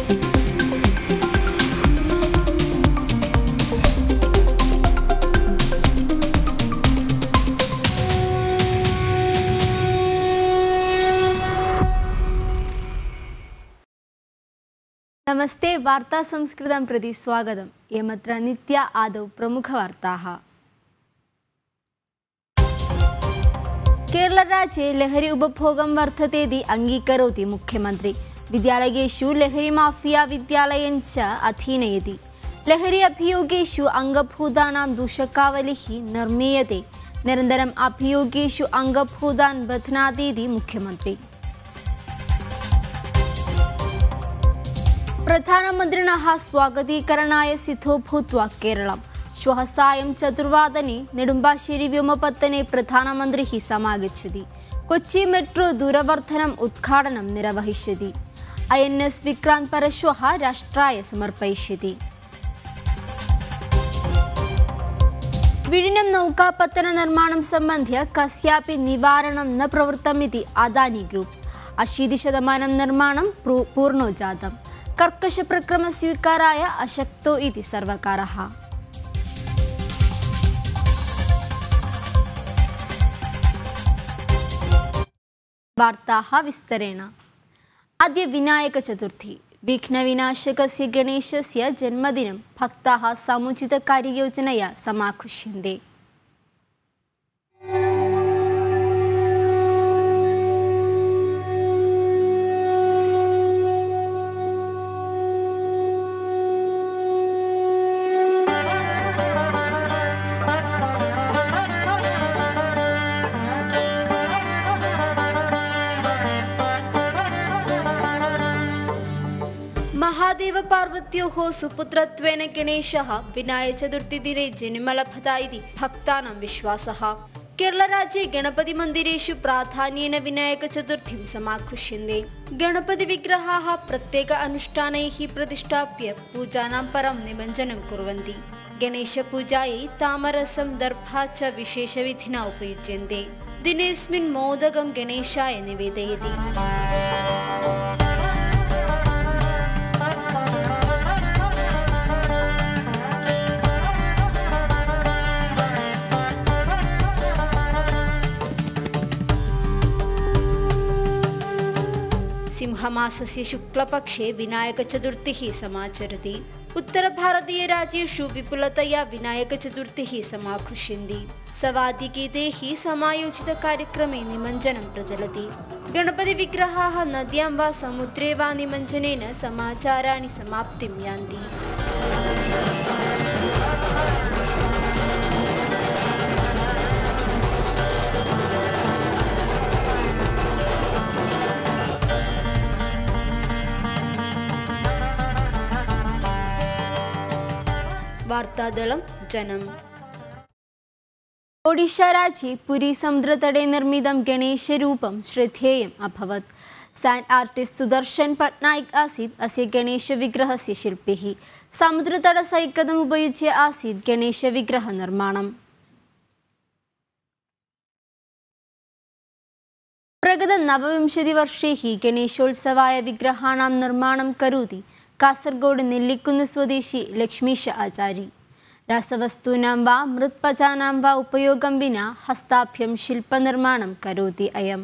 नमस्ते वार्ता संस्कृतं प्रति स्वागतम् यमत्र नित्या आदौ प्रमुखवार्ताः केरलराज्ये लहरी उपभोगं वर्धतेति अङ्गीकरोति मुख्यमन्त्री विद्यालयेषु लहरीमाफिया विद्यालयञ्च अधीनयति लहरी अभियोगेषु अङ्गभूतानां दूषकावलिः निर्मीयते निरन्तरम् अभियोगेषु अङ्गभूतान् बध्नातीति मुख्यमन्त्री प्रधानमन्त्रिणः स्वागतीकरणाय सिद्धो भूत्वा केरളം श्वः सायं चतुर्वादने नेडुम्बाश्शേരി വ്യോമപത്തനെ പ്രധാനമന്ത്രിः समागच्छति കൊച്ചി മെട്രോ ദൂരവർദ്ധനം ഉദ്ഘാടനം നിർവഹിഷ്യति ഐ എൻ എസ് വിക്രാന്ത് പരശ്വः രാഷ്ട്രായ സമർപ്പയിഷ്യति വിഴിഞ്ഞം നൗകാപത്തന നിർമ്മാണം സംബന്ധ്യ കസ്യാപി നിവാരണം ന പ്രവൃത്തമിതി അദാനി ഗ്രൂപ്പ് അശീതി ശതമാനം നിർമ്മാണം പ്രൂ- പൂർണ്ണോ ജാതം കർക്കശപ്രക്രമ സ്വീകാരായ അശക്തോ ഇതി സർവകാരः वार्ताः विस्तरेण अद्य विनायकचतुर्थी विघ्नविनाशकस्य गणेशस्य जन्मदिनं भक्ताः समुचितकार्ययोजनया समाघुष्यन्ते महादेवपार्वत्योः सुपुत्रत्वेन गणेशः विनायकचतुर्थीदिने जनिमलभत इति भक्तानां विश्वासः केरलराज्ये गणपतिमन्दिरेषु प्राधान्येन विनायकचतुर्थीं समाघुष्यन्ते गणपतिविग्रहाः प्रत्येक अनुष्ठानैः प्रतिष्ठाप्य पूजानां परं निमज्जनं कुर्वन्ति गणेशपूजायै तामरसं दर्भा च विशेषविधिना उपयुज्यन्ते दिनेऽस्मिन् मोदकं गणेशाय निवेदयति सिंहमासस्य शुक्लपक्षे विनायकचतुर्थीः समाचरति उत्तरभारतीयराज्येषु विपुलतया विनायकचतुर्थीः समाघुष्यन्ति सवादिगीतैः समायोजितकार्यक्रमे निमज्जनं प्रचलति गणपतिविग्रहाः नद्यां वा समुद्रे वा निमज्जनेन समाचाराणि समाप्तिं यान्ति വാർത്താദളം ജനം ഒഡീഷാരാജ്ये पुरीसमुद्रतटे निर्मितं गणेशरूपं श्रद्धेयम् अभवत् साण्ड् आर्टिस्ट् सुदर्शन पट्नायक् आसीत् अस्य गणेशविग्रहस्य शिल्पिः समुद्रतटसैकतम् उपयुज्य आसीत् गणेशविग्रहनिर्माणम् प्रगतनवविंशतिवर्षैः गणेशोत्सवाय विग्रहाणां निर्माणं करोति कासर्गोड् नेल्लिकुന്ന് स्वदेशी लक्ष्मीश आचारी रासवस्तूनां वा मृत्पचानां वा उपयोगं विना हस्ताभ्यं शिल्पनिर्माणं करोति अयम्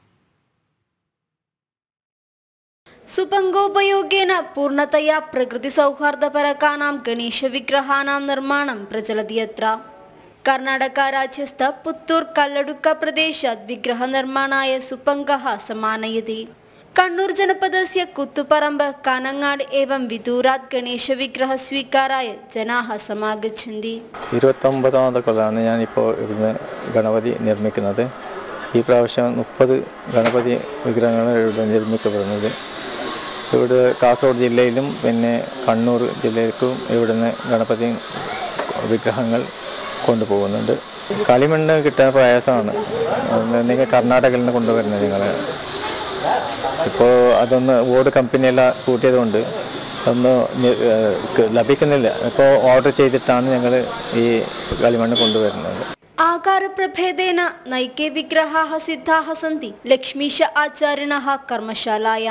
सुपङ्गोपयोगेन पूर्णतया प्रकृतिसौहार्दपरकानां गणेशविग्रहाणां निर्माणं प्रचलति अत्र कर्णाटकराज्यस्थ पुत्तूर् कल्लडुक्कप्रदेशात् विग्रहनिर्माणाय सुपङ्गः समानयति कण्णूर् जनपदस्य कुत्तुपरम्ब कानङ्गाड् एवं विदूरात् गणेशविग्रहस्वीकाराय जनाः समागच्छन्ति ഇരുപത്തൊമ്പതാമത്തെ കൊല്ലമാണ് ഞാനിപ്പോൾ ഇവിടുന്ന് ഗണപതി നിർമ്മിക്കുന്നത് ഈ പ്രാവശ്യം മുപ്പത് ഗണപതി വിഗ്രഹങ്ങളാണ് ഇവിടെ നിർമ്മിക്കപ്പെടുന്നത് ഇവിടെ കാസർഗോഡ് ജില്ലയിലും പിന്നെ കണ്ണൂർ ജില്ലയിലേക്കും ഇവിടുന്ന് ഗണപതി വിഗ്രഹങ്ങൾ കൊണ്ടുപോകുന്നുണ്ട് കളിമണ്ണ് കിട്ടാൻ പ്രയാസമാണ് അല്ലെങ്കിൽ കർണാടകയിൽ നിന്ന് കൊണ്ടുവരുന്നത് ഞങ്ങൾ ഇപ്പോൾ അതൊന്ന് ഓട് കമ്പനിയെല്ലാം കൂട്ടിയതുകൊണ്ട് ഒന്ന് നി- ഏഹ് ക- ലഭിക്കുന്നില്ല ഇപ്പോൾ ഓർഡർ ചെയ്തിട്ടാണ് ഞങ്ങൾ ഈ കളിമണ്ണ് കൊണ്ടുവരുന്നത് आकारप्रभेदेन नैके विग्रहाः सिद्धाः सन्ति लक्ष्मीश आचार्यणः कर्मशालायां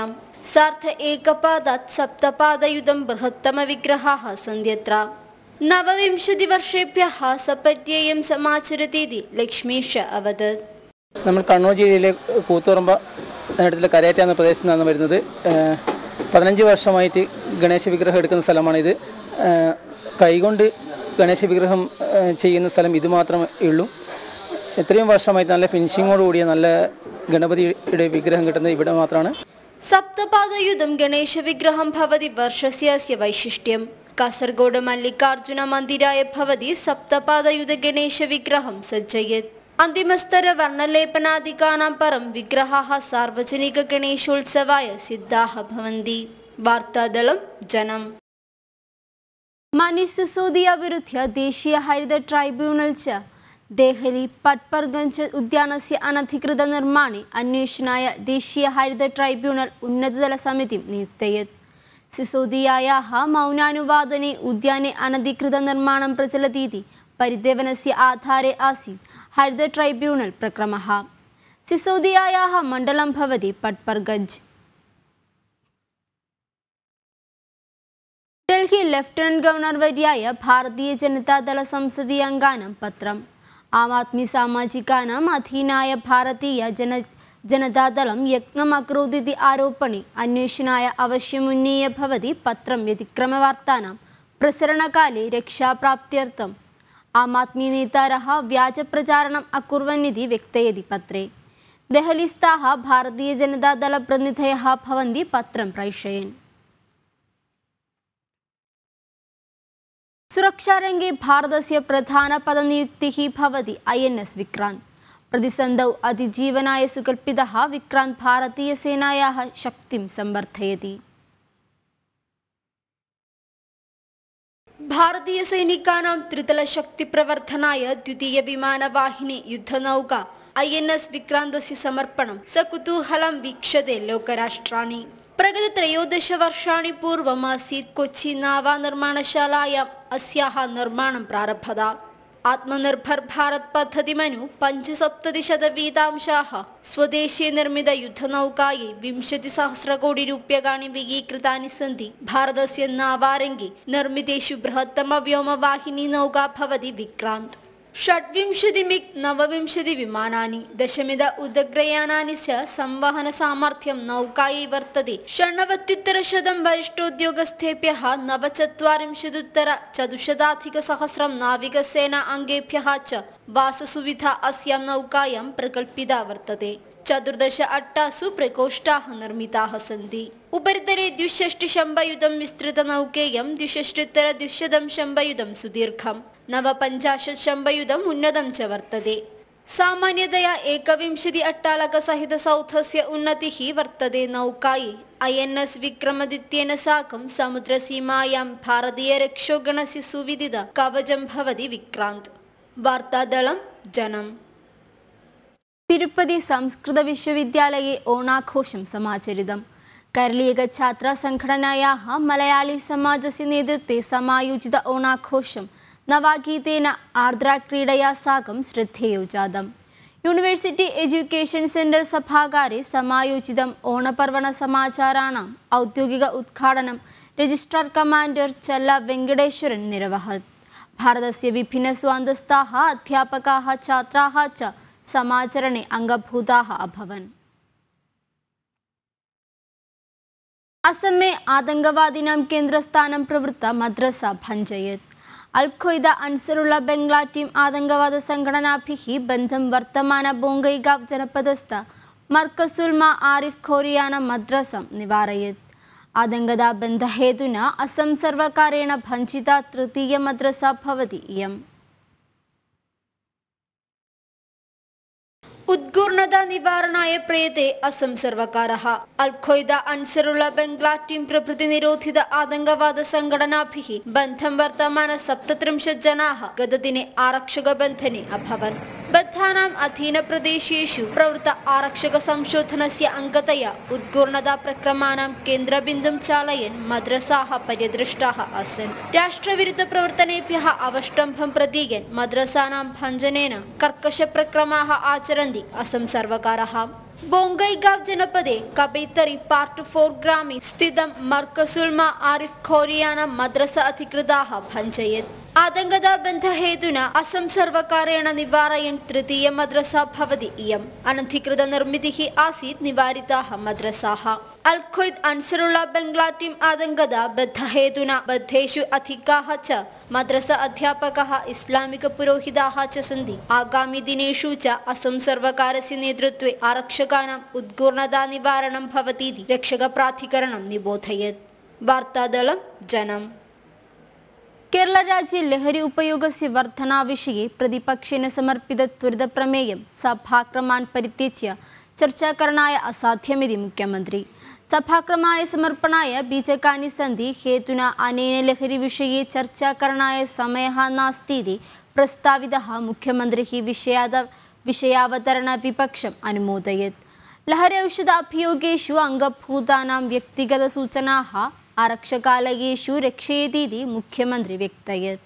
सार्थ एकपादात् सप्तपादयुतं बृहत्तमविग्रहाः सन्त्यत्र नवविंशतिवर्षेभ्यः सपत्येयं समाचरतीति ലക്ഷ്മീഷ അവതത് നമ്മൾ കണ്ണൂർ ജില്ലയിലെ കൂത്തുപറമ്പ നഗരത്തിലെ കരേറ്റ എന്ന പ്രദേശത്ത് നിന്നാണ് വരുന്നത് ഏഹ് പതിനഞ്ച് വർഷമായിട്ട് ഗണേശ വിഗ്രഹം എടുക്കുന്ന സ്ഥലമാണിത് ഏഹ് കൈകൊണ്ട് ഗണേശ വിഗ്രഹം ഏഹ് ചെയ്യുന്ന സ്ഥലം ഇത് മാത്രമേ ഉള്ളൂ എത്രയും വർഷമായിട്ട് നല്ല ഫിനിഷിങ്ങോട് കൂടിയ നല്ല ഗണപതിയുടെ വിഗ്രഹം കിട്ടുന്നത് ഇവിടെ മാത്രമാണ് സപ്തപാദയുധം ഗണേശവിഗ്രഹം ഭവതി വർഷസ്യस्य വൈശിഷ്ട്യം കാസർഗോഡ് മല്ലികാർജുന മന്ദിരായ ഭവതി സപ്തപാദയുധ ഗണേശവിഗ്രഹം സജ്ജയത് അന്തിമസ്തര വർണ്ണലേപനാദികാനാം പരം വിഗ്രഹാः സാർവജനിക ഗണേശോത്സവായ സിദ്ധാः ഭവന്തി വാർത്താദളം ജനം മനീഷ് സിസോദിയ വിരുദ്ധ്യ ദേശീയ ഹരിത ട്രൈബ്യൂണൽ च देहली पट्पर्गञ्ज उद्यानस्य अनधिकृतनिर्माणे अन्वेषणाय देशीय हरित ट्रैब्यूणल् उन्नतदलसमितिं नियुक्तयत् सिसोदियायाः मौनानुवादने उद्याने अनधिकृतनिर्माणं प्रचलतीति परिदेवनस्य आधारे आसीत् हरित ट्रैब्यूणल् प्रक्रमः सिसोदियायाः मण्डलं भवति पट्पर्गञ्ज ഡൽഹി ലഫ്റ്റനന്റ് ഗവർണർ വര്യായ ഭാരതീയ ജനതാദള സംസദീയ അംഗാനം പത്രം ആം ആദ്മി സാമാജികാനാം അധീനായ ഭാരതീയ ജന ജനതാദളം യജ്ഞം അക്രോദിതി ആരോപണി അന്വേഷണായ അവശ്യമുന്നീയ ഭവതി പത്രം വ്യതിക്രമവാർത്താനാം പ്രസരണകാലെ രക്ഷാപ്രാപ്ത്യർത്ഥം ആം ആദ്മി നേതാരः വ്യാജപ്രചാരണം അകുർവന്നിതി വ്യക്തയതി പത്രേ ദഹലിസ്ഥാः ഭാരതീയ ജനതാദളപ്രതിനിധയः ഭവन्ति പത്രം പ്രൈഷയन् सुरक्षारङ्गे भारतस्य प्रधानपदनियुक्तिः भवति ऐ एन् एस् विक्रान्त् प्रतिसन्धौ अतिजीवनाय सुकल्पितः विक्रान्त् भारतीयसेनायाः शक्तिं संवर्धयति भारतीयसैनिकानां त्रितलशक्तिप्रवर्धनाय द्वितीयविमानवाहिनी युद्धनौका ऐ एन् एस् विक्रान्तस्य समर्पणं सकुतूहलं वीक्षते लोकराष्ट्राणि प्रगतत्रयोदशवर्षाणि पूर्वमासीत् कोच्चि नावानिर्माणशालायाम् अस्याः निर्माणं प्रारभत आत्मनिर्भर भारत् पद्धतिमनु पञ्चसप्ततिशतवीतांशाः स्वदेशे निर्मितयुद्धनौकायै विंशतिसहस्रकोटिरूप्यकाणि व्ययीकृतानि सन्ति भारतस्य नावारङ्गे निर्मितेषु बृहत्तमव्योमवाहिनी नौका भवति विक्रान्त् षड्विंशतिमिक् नवविंशति विमानानि दशमिद उदग्रयानानि च संवहनसामर्थ्यं नौकायै वर्तते षण्णवत्युत्तरशतं वरिष्ठोद्योगस्थेभ्यः नवचत्वारिंशदुत्तर चतुशताधिकसहस्रं नाविकसेना अङ्गेभ्यः च वाससुविधा अस्यां नौकायां प्रकल्पिता वर्तते चतुर्दश अट्टासु प्रकोष्ठाः निर्मिताः सन्ति उपरितले द्विषष्टिशम्भयुतं विस्तृतनौकेयं द्विषष्ट्युत्तर द्विशतं शम्भयुतं सुदीर्घं नवपञ्चाशत् शम्भयुतम् उन्नतं च वर्तते सामान्यतया एकविंशति अट्टालकसहितसौधस्य उन्नतिः वर्तते नौकायै ऐ एन् एस् विक्रमदित्येन साकं समुद्रसीमायां भारतीयरक्षोगणस्य सुविदित कवचं भवति विक्रान्त् वार्तादलं जनम् തിരുപ്പതി സംസ്കൃത വിശ്വവിദ്യാലയെ ഓണാഘോഷം സമാചരിതം കരളീക ഛാത്ര സംഘടനയാः മലയാളി സമാജस्य നേതൃത്वे समायोजित ഓണാഘോഷം നവാഗീതേന ആർദ്രാക്രീഡയാ സാകं ശ്രദ്ധേയോ ജാതം യൂണിവേഴ്സിറ്റി എഡ്യൂക്കേഷൻ സെന്റർ സഭാകാരെ സമായോജിതം ഓണപർവണ സമാചാരാണാം ഔദ്യോഗിക ഉദ്ഘാടനം രജിസ്ട്രാർ കമാൻഡർ ചല്ല വെങ്കടേശ്വരൻ നിരവഹത് ഭാരതस्य विभिन्नस्वान्तस्थाः अध्यापकाः छात्राः च समाचरणे अङ्गभूताः अभवन् असमे आतङ्कवादिनां केन्द्रस्थानं प्रवृत्ता मद्रसा भञ्जयत् al Qaeda Ansarullah Bangla team ആതങ്കവാദ സംഘടനാഭിः ബന്ധം വർത്തമാന ബോങ്കൈഗാവ് जनपदस्थ मर्कसुल मा आरिफ खोरियान मद्रसं निवारयत् आतङ्कदा बन्धहेतुना असम सर्वकारेण भञ्जिता तृतीयमद्रसा भवति इयम् ഉദ്ഗൂർണത നിവാരണായ പ്രയത്തെ അസം സർവകാരः അൽഖ്വയ്ദ അൻസറുള്ള ബംഗ്ലാ ടീം പ്രഭൃതി നിരോധിത ആതങ്കവാദ സംഘടനാഭിः ബന്ധം വർത്തമാന സപ്തത്രിംശत् ജനാः ഗതദിനെ ആരक्षकबन्धने अभवन् बद्धानाम् अधीनप्रदेशेषु प्रवृत्त आरक्षकसंशोधनस्य अङ्गतया उद्गूर्णताप्रक्रमाणां केन्द्रबिन्दुं चालयन् मद्रसाः पर्यदृष्टाः आसन् राष्ट्रविरुद्धप्रवर्तनेभ्यः अवष्टम्भं प्रदीयन् मद्रसानां भञ्जनेन कर्कशप्रक्रमाः आचरन्ति असम सर्वकारः बोङ्गैगाव् जनपदे कबैतरि पार्ट् फोर् ग्रामे स्थितं मर्कसुल्मा आरिफ् खोरियाना मद्रसा अधिकृताः भञ्जयत् आतङ्कताबन्धहेतुना असम सर्वकारेण निवारयन् तृतीय मद्रसा भवति इयम् अनधिकृतनिर्मितिः आसीत् निवारिताः मद्रसाः अल् ख्वैद् अൻസറുള്ള ബംഗ്ലാ ടീം ആതങ്കത ബദ്ധഹേതുന ബദ്ധേഷു അധികാः च मद्रसा अध्यापकाः इस्लामिकपुरोहिताः च सन्ति आगामिदिनेषु च असम सर्वकारस्य नेतृत्वे आरक्षकाणाम् उद्गूर्णतानिवारणं भवतीति रक्षकप्राधिकरणं निबोधयत् वार्तादलं जनम् കേരള രാജ്യ ലഹരി ഉപയോഗസ്യ വർധനാവിഷയെ പ്രതിപക്ഷേന സമർപ്പിത ത്വരിതപ്രമേയം സഭാക്രമാൻ പരിത്യജ്യ ചർച്ചാകരണായ അസാധ്യമിതി മുഖ്യമന്ത്രി സഭാക്രമായ സമർപ്പണായ ബീജകാനി സന്ധി ഹേതുന അനേന ലഹരി വിഷയെ ചർച്ചാകരണായ സമയः നാസ്तीति പ്രസ്താവിതः മുഖ്യമന്ത്രിः വിഷയാത വിഷയാവതരണ വിപക്ഷം അനുമോദയത് ലഹരി ഔഷധാഭിയോഗേഷു അംഗഭൂതാനാം വ്യക്തിഗതസൂചനാः आरक्षकालयेषु रक्षयतीति मुख्यमन्त्री व्यक्तयत्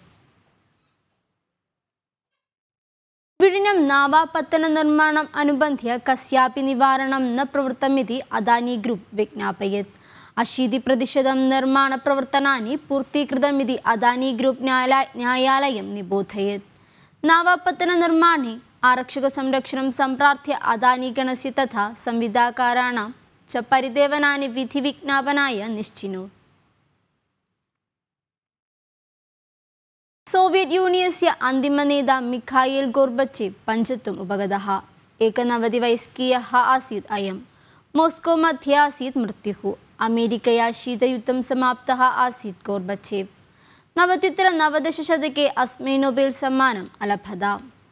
विडिनं नावापत्तननिर्माणम् अनुबन्ध्य कस्यापि निवारणं न प्रवृत्तमिति अदानी ग्रुप् विज्ञापयत् अशीतिप्रतिशतं निर्माणप्रवर्तनानि पूर्तीकृतमिति अदानी ग्रुप् न्यायालय न्यायालयं निबोधयत् नावापत्तननिर्माणे आरक्षकसंरक्षणं सम्प्रार्थ्य अदानीगणस्य तथा संविधाकाराणां च परिदेवनानि विधिविज्ञापनाय निश्चिनोत् सोवियत् यूनियस्य अन्तिमनेता मिखायिल् गोर्बचेव् पञ्चत्वम् उपगतः एकनवतिवयस्कीयः आसीत् अयं मोस्को मध्ये आसीत् मृत्युः अमेरिकया शीतयुद्धं समाप्तः आसीत् गोर्बचेव् नवत्युत्तरनवदशशतके अस्मै नोबेल् सम्मानम् अलभत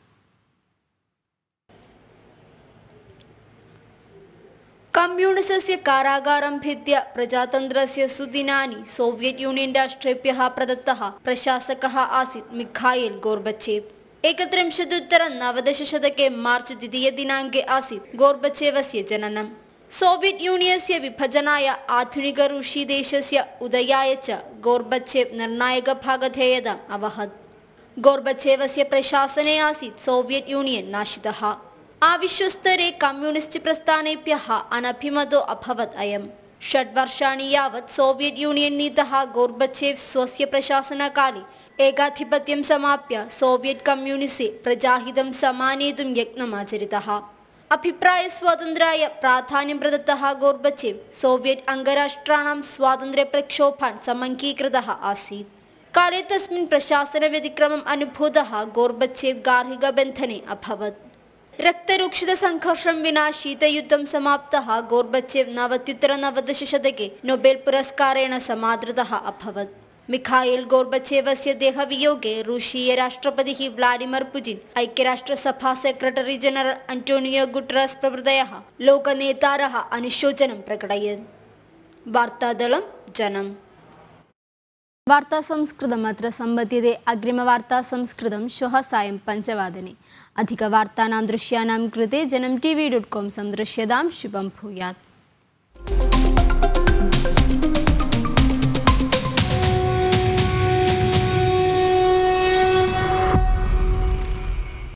कम्यूണിസस्य कारागारं भिद्य प्रजातन्त्रस्य सुदिनानि सोवियत् यूनियन् राष्ट्रेभ्यः प्रदत्तः प्रशासकः आसीत् मिखायिल् गोर्बचेव् एकत्रिंशदुत्तरनवदशशतके मार्च् द्वितीयदिनाङ्के आसीत् गोर्बचेवस्य जननम् सोवियत् यूनियस्य विभजनाय आधुनिकरुषिदेशस्य उदयाय च गोर्बचेव् निर्णायकभागधेयताम् अवहत् गोर्बचेवस्य प्रशासने आसीत् सोवियत् यूनियन् नाशितः आविश्वस्तरे कम्युनिस्ट् प्रस्थानेभ्यः अनभिमतो अभवत् अयम् षड्वर्षाणि यावत् सोवियत् यूनियन् नीतः गोर्बचेव् स्वस्य प्रशासनकाले एकाधिपत्यं समाप्य सोवियत् कम्युनिस्टे प्रजाहितं समानेतुं यत्नम् आचरितः अभिप्रायस्वातन्त्र्याय प्राधान्यं प्रदत्तः गोर्बचेव् सोवियत् अङ्गराष्ट्राणां स्वातन्त्र्यप्रक्षोभान् समङ्गीकृतः आसीत् काले तस्मिन् प्रशासनव्यतिक्रमम् अनुभूतः गोर्बचेव् गार्हिकबन्धने अभवत् रक्तरुक्षितसङ्घर्षं विना शीतयुद्धं समाप्तः गोर्बचेव् नवत्युत्तरनवदशशतके नोबेल् पुरस्कारेण समादृतः अभवत् मिखायिल् गोर्बचेवस्य देहवियोगे रूशीयराष्ट्रपतिः व्लाडिमिर् पुजिन् ऐक्यराष्ट्रसभा सेक्रेटറി जनरल् अण्टोनियो गुटरस् प्रभृतयः लोकनेतारः अनुशोचनं प्रकटयत् वार्तादलं जनम् वार्ता संस्कृतम् अत्र सम्पद्यते अग्रिमवार्ता संस्कृतं श्वः सायं पञ्चवादने अधिकवार्तानां दृश्यानां कृते Janam T V dot com सन्दृश्यतां शुभं भूयात्